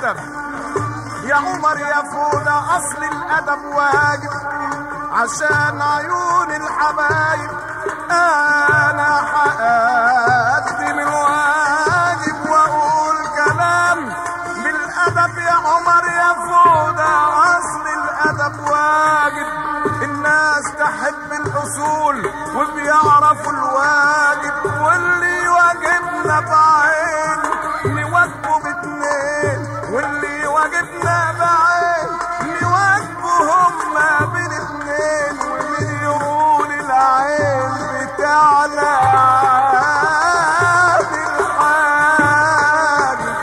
الادب يا عمر يا فودة اصل الادب واجب عشان عيون الحبايب انا هقدم الواجب واقول كلام بالادب يا عمر يا فودة اصل الادب واجب الناس تحب الاصول وبيعرفوا الواجب واللي واجبنا بعين نواجبه باتنين واللي واجبنا بعين نواجبه هما بالاتنين ومن يقول العين بتاعنا بالحاجب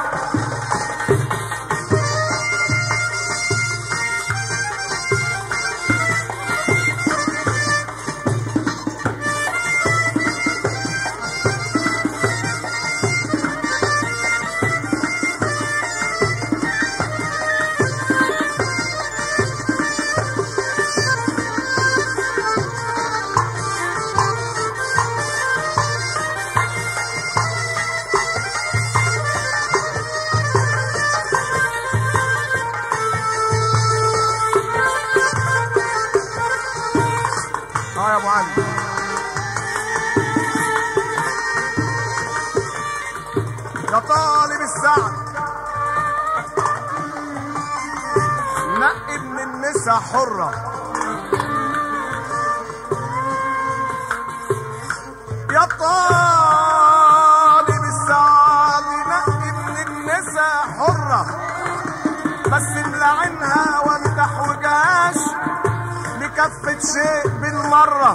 اه يا ابو علي يا طالب السعد نقي من النساء حرة يا طالب السعد نقي من النساء حرة بس املعنها وامدح وجاش لكفة شيء بالمرة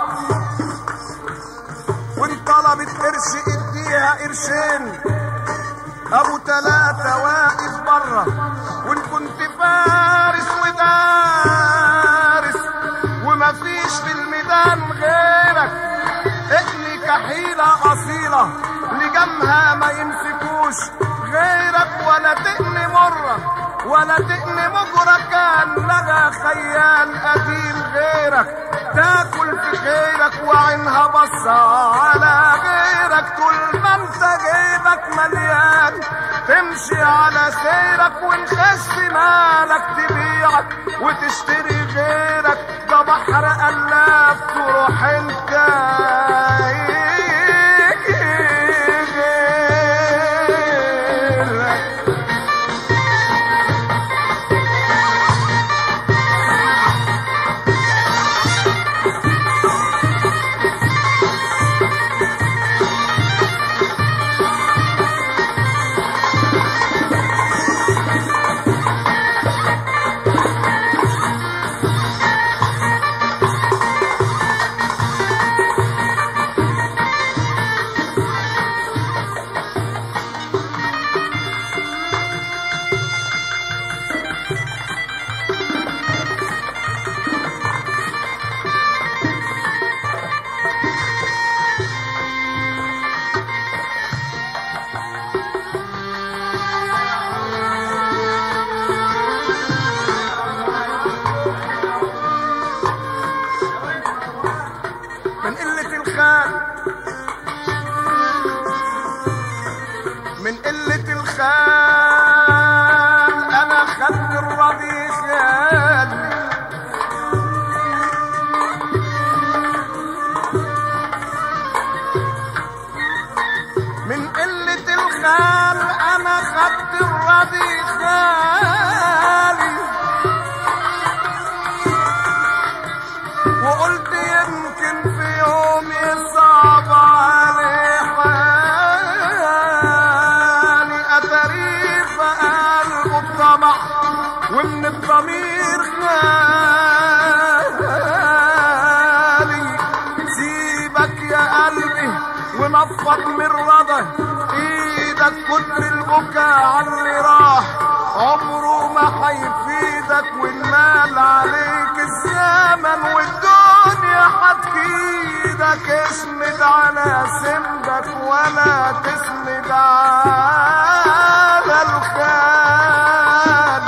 وان طلبت قرش اديها قرشين ابو تلاتة واقف برا وان كنت فارس ودارس ومفيش في الميدان غيرك اقلي كحيلة اصيلة لجمها ما يمسكوش غيرك ولا تقني مرة ولا تقني مجرى كان لغى خيال قديم غيرك تاكل في خيرك وعينها بصة على غيرك طول ما انت جيبك مليان تمشي على سيرك ونخس مالك تبيعك وتشتري غيرك ده بحر قلاب تروح انت غيرك من قلة الخال من قلة الخال أنا خدت الرضي خال من قلة الخال أنا خدت الرضي خالي وقلت يمكن في يوم يصعب عليه حالي اتاريه في قلبه الطمع ومن الضمير خالي سيبك يا قلبي ونفض من رضا ايدك كتر البكاء على اللي راح عمره ما هيفيدك والمال عليك الزمن والدنيا هتكيدك اسند على سندك ولا تسند على الخال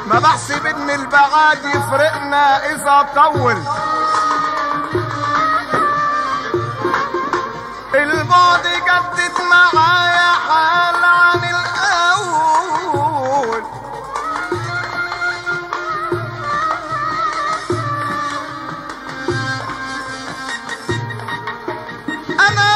ما بحسب ان البعاد يفرقنا اذا طول البعد جدد معايا حال عن الاول انا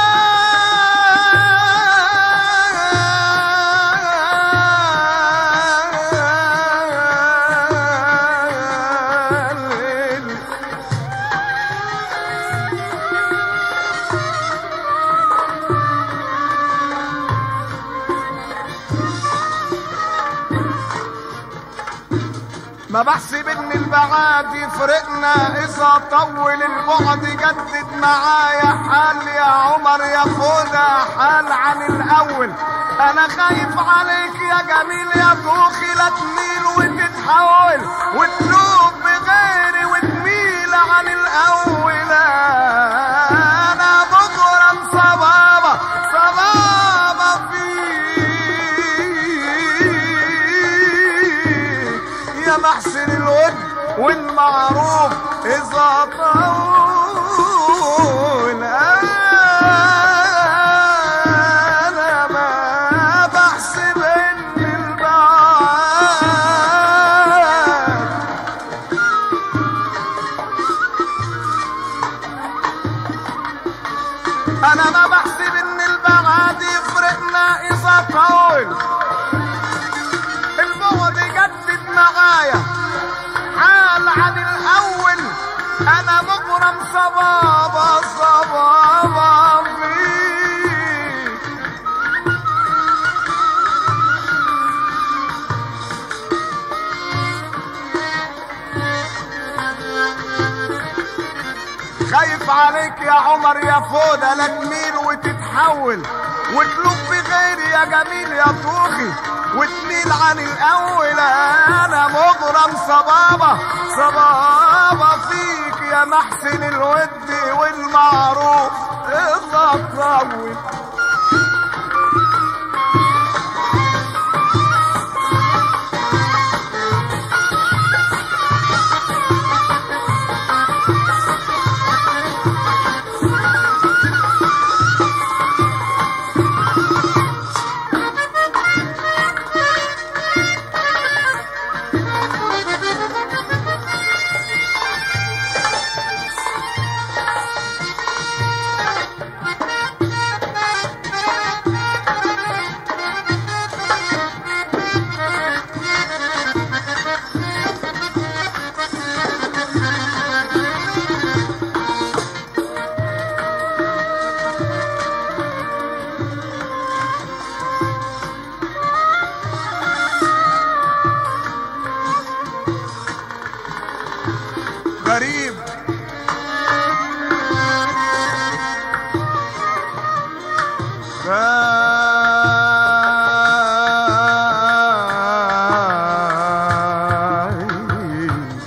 ما بحسب ان البعاد يفرقنا اذا طول البعد جدد معايا حال يا عمر ياخدها حال عن الاول انا خايف عليك يا جميل يا دوخي لا تميل وتتحول وتلوب بغيري وتميل عن الاول انا بكره صبابه صبابه فيك يا محسن الود والمعروف اذا طول انا ما بحسب ان البعاد انا ما بحسب ان البعاد يفرقنا اذا طول البعد جدد معايا حال عن الاول انا مغرم صبابة صبابة فيك خايف عليك يا عمر يا فودة لا تميل وتتحول وتلوب بغيري يا جميل يا طوخي وتميل عن الاول انا مغرم صبابة صبابة فيك يا محسن الود والمعروف اضغط طول غريب غريب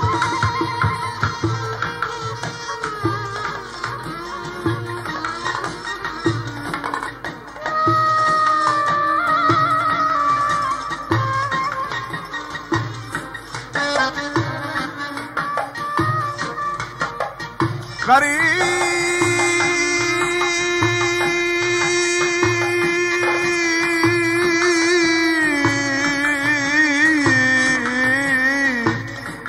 غريب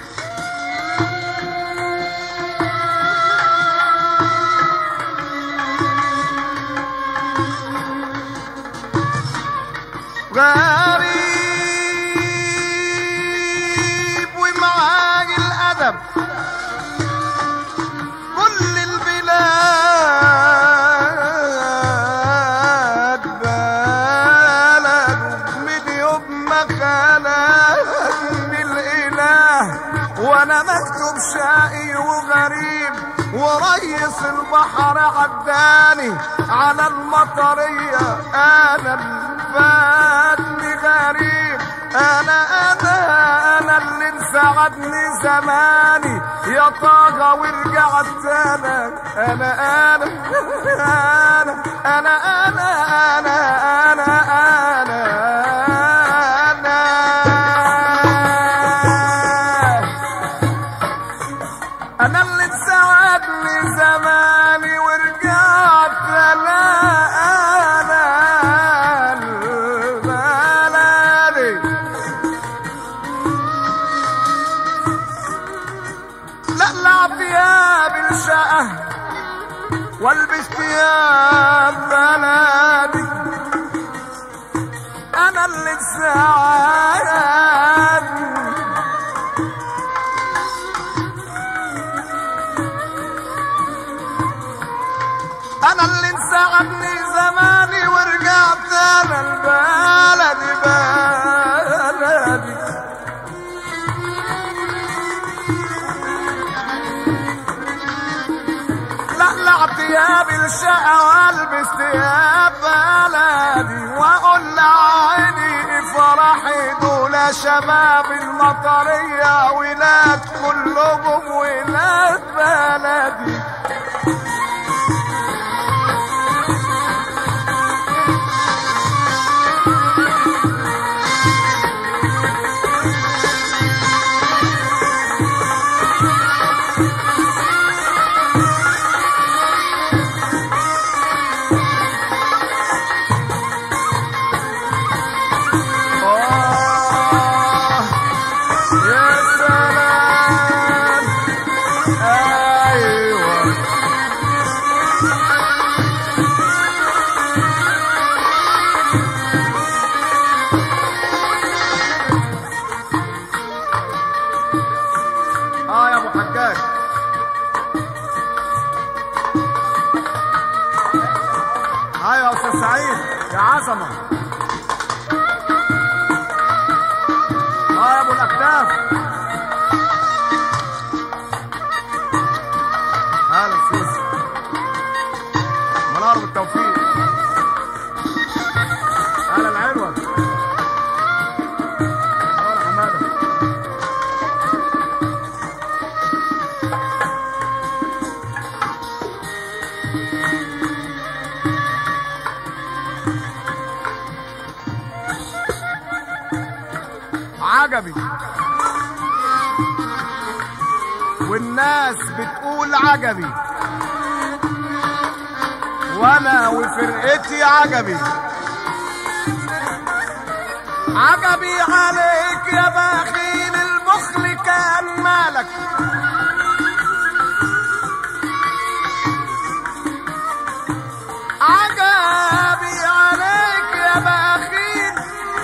غريب ومعاك الأدب كل البلاد بلد من يوم ما خلقني الإله وأنا مكتوب شقي وغريب وريس البحر عداني على المطرية أنا الفاتني غريب أنا أنا أنا اللي انسعدني زماني يا طاغة ورجعت أنا أنا أنا أنا أنا أنا أنا أنا أنا أنا بالشقة والبس ثياب بلدي انا اللي ساعدني انا اللي انسعدني زماني ورجعت انا البلدي بلدي لا ثياب الشقة والبس ثياب بلدي واقول لعيني فرحي دول شباب المطرية ولاد كلهم ولاد بلدي آه يا سلام ايوه اه يا ابو حجاج ايوه يا استاذ سعيد يا عظمه اه يا ابو الاكتاف هلا سوسي منار بالتوفيق هلا العلوة هلا حمادة عجبي والناس بتقول عجبي وانا وفرقتي عجبي عجبي عليك يا بخيل البخل كان مالك عجبي عليك يا بخيل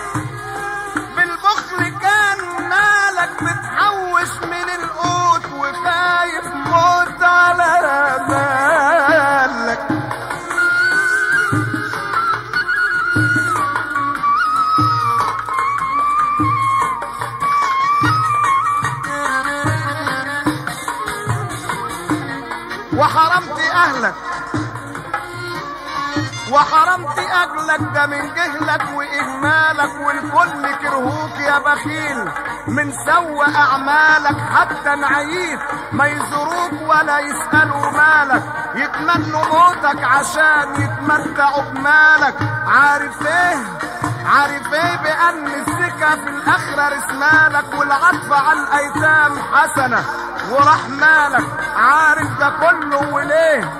بالبخل كان مالك متحوش من القوت وخايف موت على مالك وحرمت اهلك وحرمت اجلك ده من جهلك واهمالك والكل كرهوك يا بخيل من سوى اعمالك حتى نعيت ما يزوروك ولا يسالوا مالك يتمنوا موتك عشان يتمتعوا بمالك عارف ايه عارف ايه بان السكة في الاخرة رسمالك والعطف على الايتام حسنة ورحمالك عارف ده كله وليه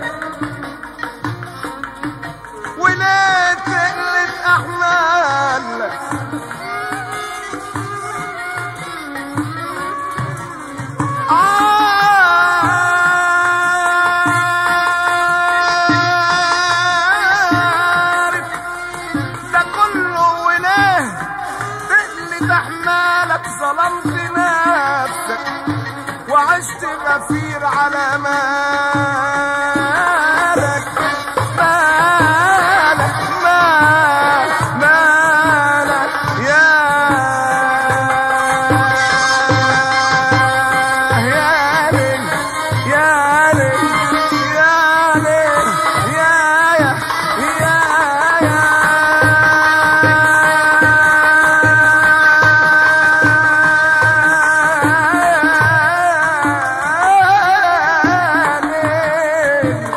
وليه تقلت احمال عارف ده كله وليه تقلت احمالك ظلمت نفسك وعشت غفير على مالك مالك مالك مالك يا يا ليل يا ليل يا ليل يا يا يا يا ليل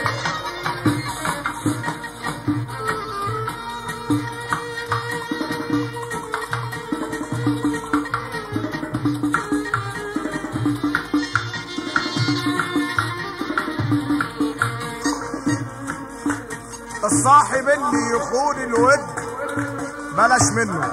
الصاحب اللي يخون الود بلاش منه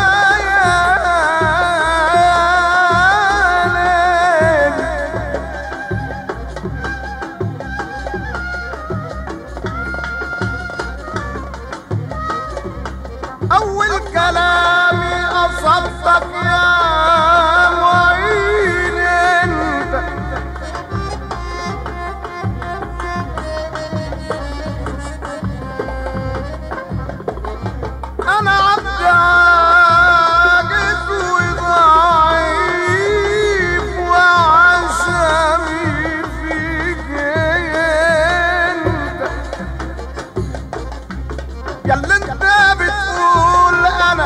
كلامي أصبتك يا معين انت أنا عبد عاجز وضعيف وعشمي فيك انت يا اللي انت بتقول انا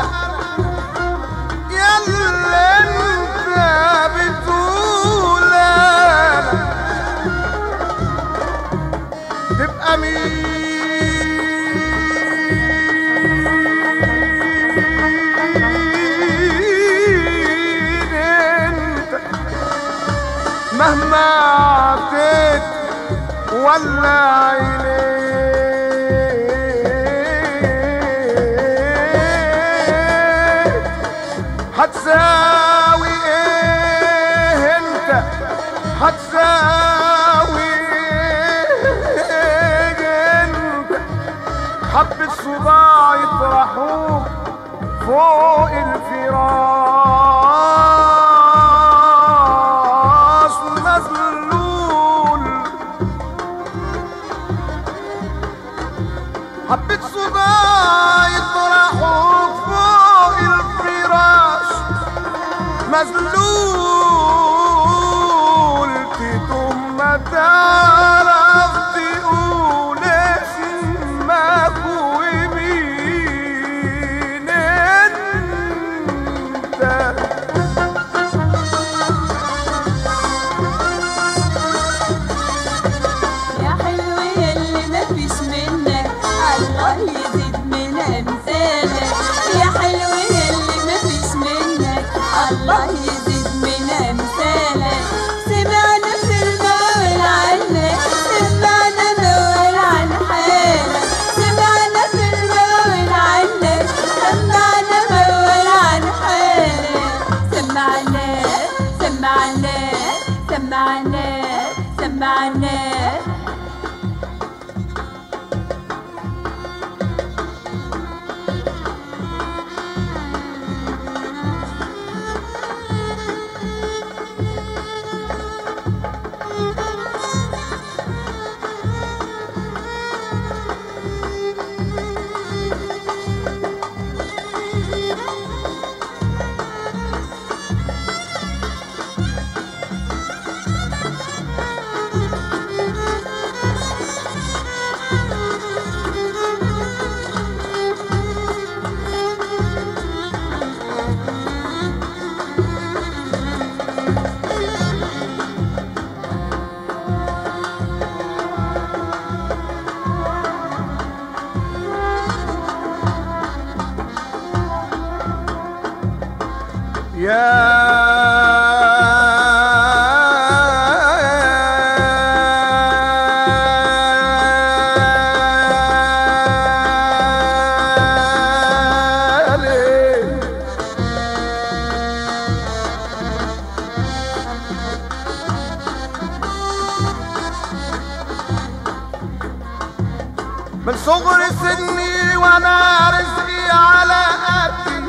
يا اللي انت بتقول انا تبقى مين انت مهما عطيت ولا عينيك هتساوي ايه انت هتساوي ايه انت حبة صداع يطرحوك فوق الفراش مذلول حبة صداع يطرحوك فوق الفراش مذلول تتم ما تعرف تقول اسمك ومين انت يا حلو يلي مفيش منك الله يزيد من امثالك يا حلو يلي مفيش منك الله يزيد من امثالك سمعنا في المول عنك سمعنا مول عن حالك سمعنا في المول عنك سمعنا مول عن حالك سمعنا سمعنا سمعنا سمعنا يا ليل من صغر سني وانا رزقي على قدي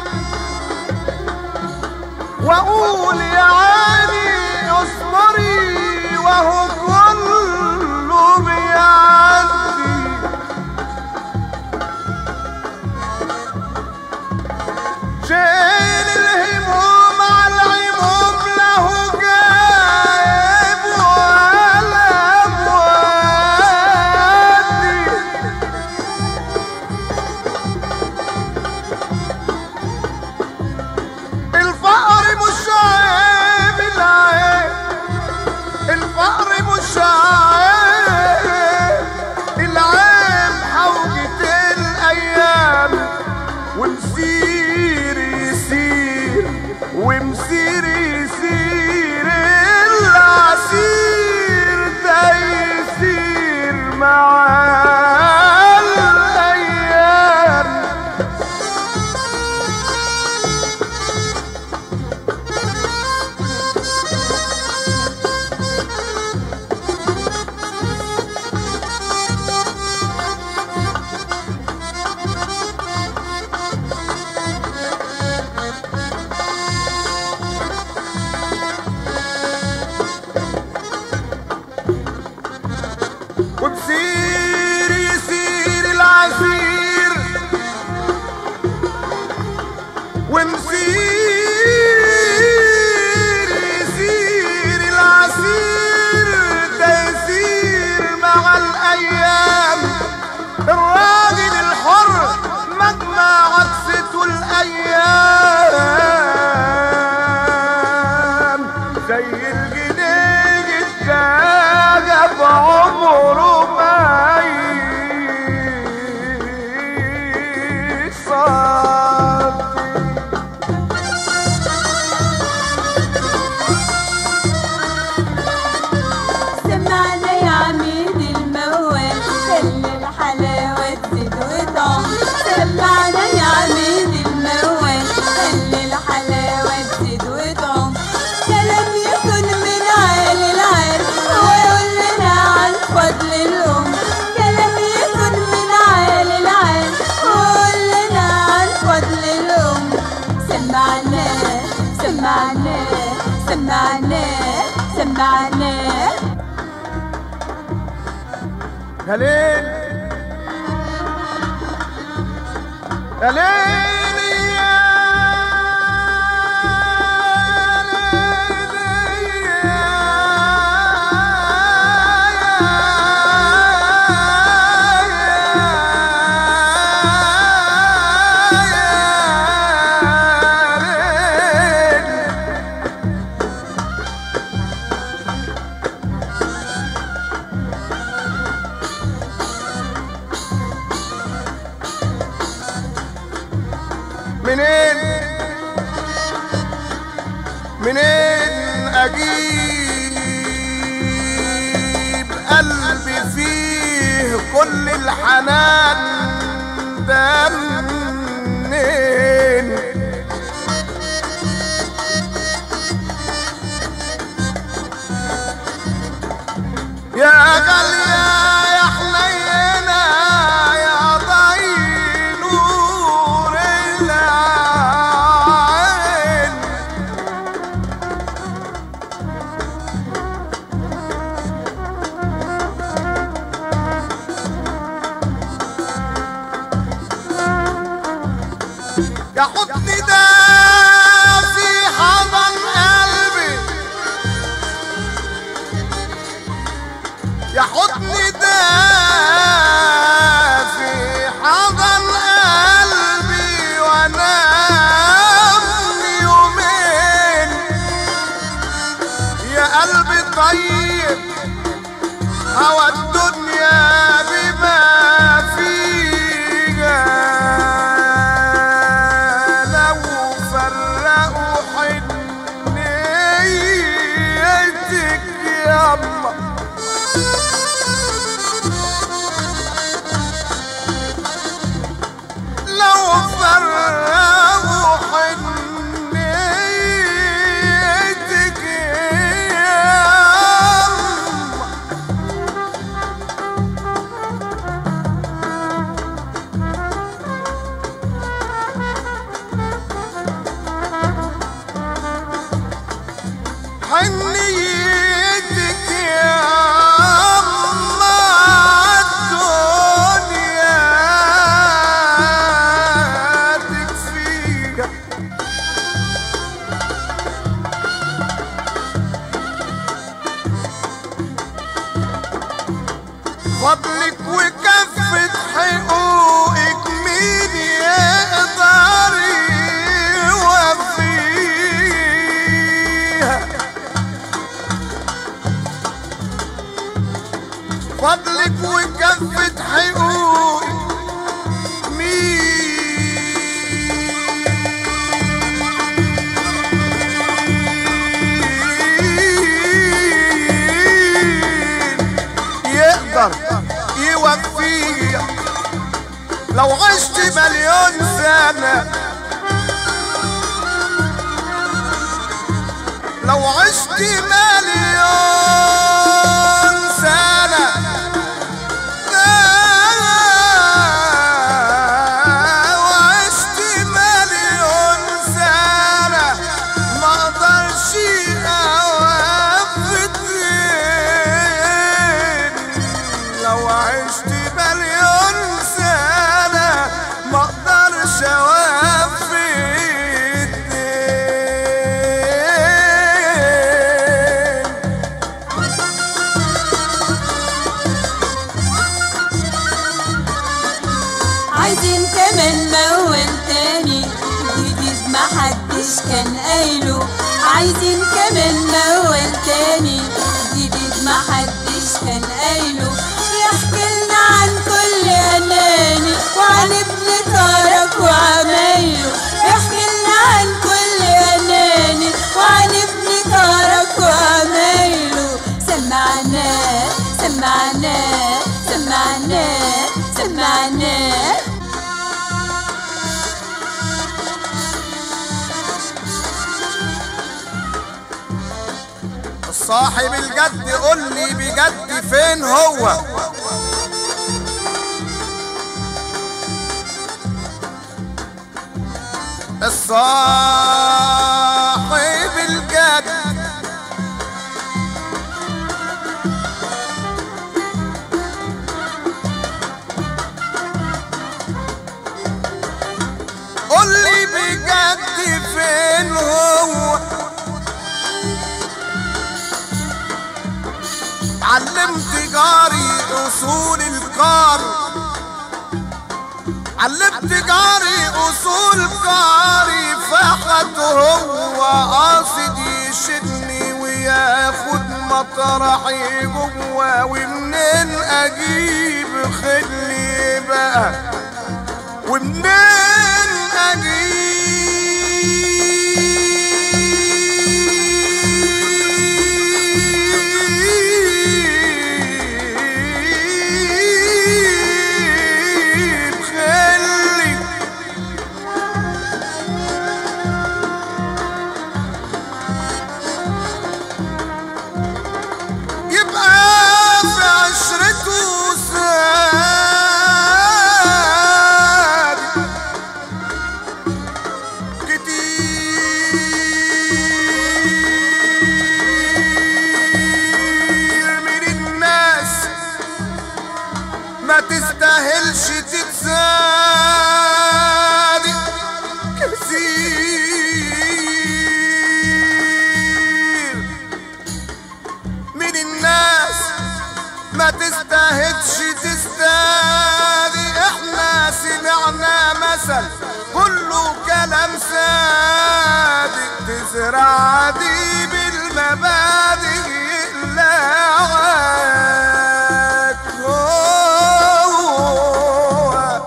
واقول يا عيني اصبري وهو كله بيعدي شيل الهموم على العموم له جايب ولا مودي الفقر مش عيب العيب الفقر مش عيب يا ليل يا ليل يا ليل منين منين اجيب قلبي فيه كل الحنان ده منين يا غالية يا حنينة يا ضي نور العين يا حضني ده في حضن قلبي يا حضني ده في حضن قلبي وانام يومين يا قلبي طيب هوى الدنيا بما فيها لو فرقوا حنيتك يما لو فرقوا حنيتك يما حنيتك يا أما الدنيا تكفيك فضلك وكفة حقوقك مين يقدر يوفيها فضلك وكفة حقوقك مين يقدر يوفيها لو عشت مليون سنة لو عشت مليون سنة لو عشت مليون سنة ما اقدرش اوفدين لو عشت مليون سنة ما اقدرش اوفدين عايزين كمان موال تاني جديد محدش كان قايله عايزين كمان موال تاني جديد محدش كان قايله يحكي لنا عن كل اناني وعن ابن طارق وعمايله يحكي لنا عن كل اناني وعن ابن طارق وعمايله سمعناه سمعناه سمعناه سمعناه صاحب الجد قول لي بجد فين هو الصاحب الجد الهوى علمت جاري اصول الكار علمت جاري اصول كاري فحت هو قاصد يشدني وياخد مطرحي جوا ومنين اجيب خلي بقى ومنين اجيب خلي يبقى في عشرته ساد كتير من الناس ما تستاهلش تتزاد كتير من الناس ما تستاهلش تستاهل احنا سمعنا مثل كله كلام صادق تزرع دي بالمبادئ يقلعك هو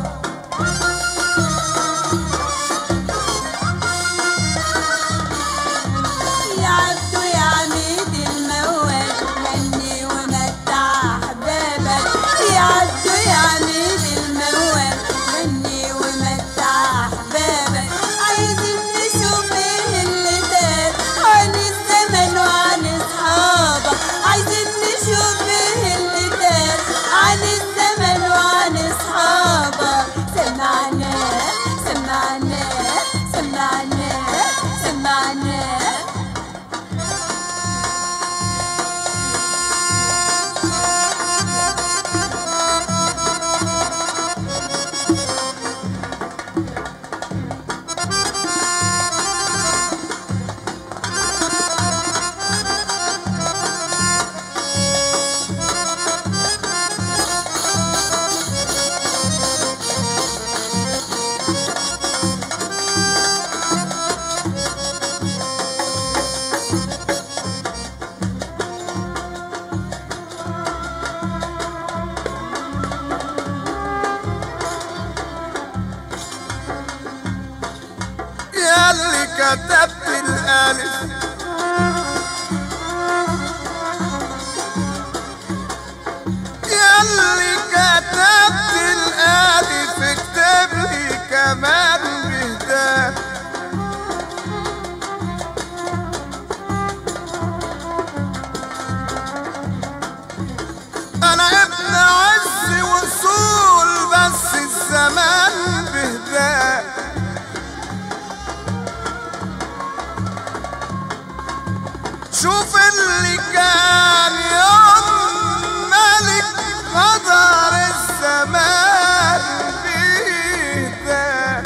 يا عبدو يا عميد الموال غني ومتع احبابك يا عبدو يا عميد الموال غني ومتع احبابك عايزين نشوف ايه اللي دار عن الزمن وعن اصحابك عايزين نشوف ايه اللي دار عن الزمن وعن اصحابك سمعنا سمعنا سمعنا سمعنا يا اللي كتبت الالف يا اللي كتبت الالف اكتب لي كمان بهداه انا ابن عز وصول بس الزمان بهداه شوف اللي كان يوم ملك قدر الزمان بيده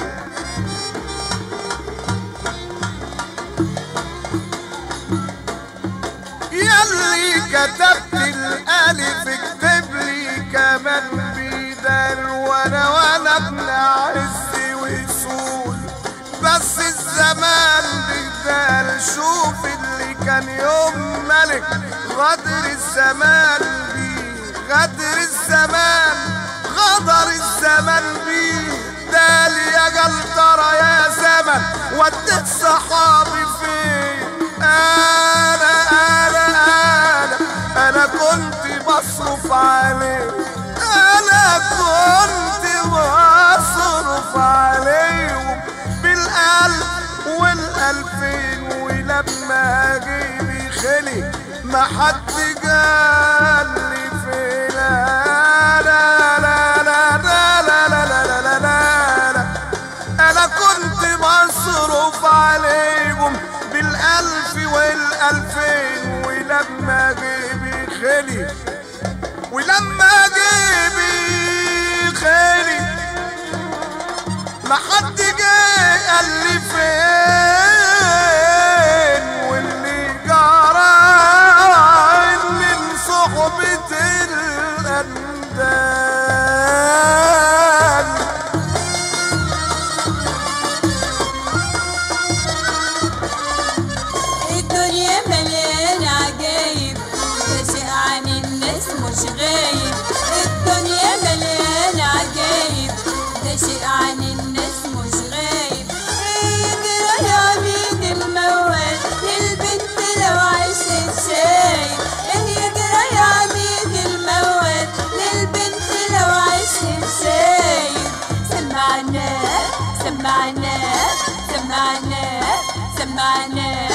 يلي كتبت الالف اكتب لي كمان بيدر وانا وانا ابن عز وصول بس الزمان بيدار شوف اللي كان يوم ملك غدر الزمان بيه غدر الزمان غدر الزمان بيه دالي يا جلطرة يا زمن وديت صحابي فين انا انا انا انا كنت بصرف عليه انا كنت بصرف عليهم بالالف والالفين ولما جيبي خلي ما حد قال لي فين لا لا لا لا لا لا لا لا لا لا لا انا كنت مصروف عليهم بالالف والالفين ولما جيبي خلي ولما جيبي خلي ما حد جه قال لي فين سمعنا سمعنا سمعنا سمعنا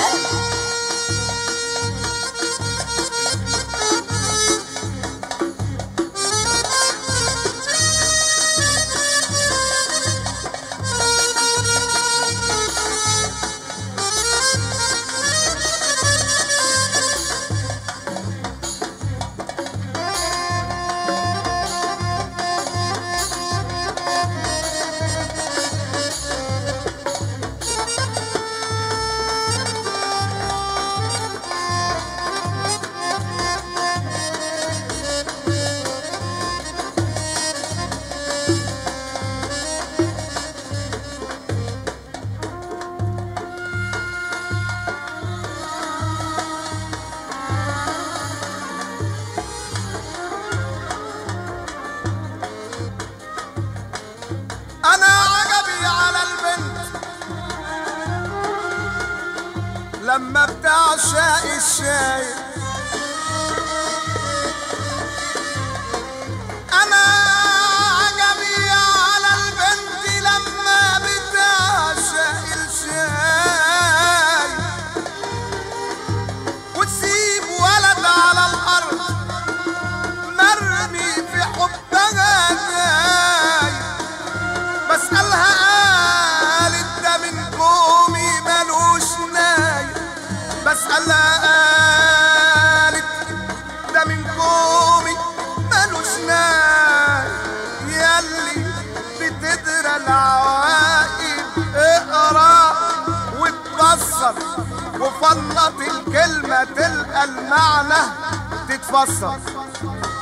انا عجبي على البنت لما بتعشق الشاي انا عجبي على البنت لما بتعشق الشاي وتسيب ولد على الارض مرمي في حبها جاي بسألها قالت ده من قومي ملوش ناي بسألها قالت ده من قومي ملوش ناي ياللي بتدرى العواقب اقرا وتبصر وفنط الكلمة تلقى المعنى تتفسر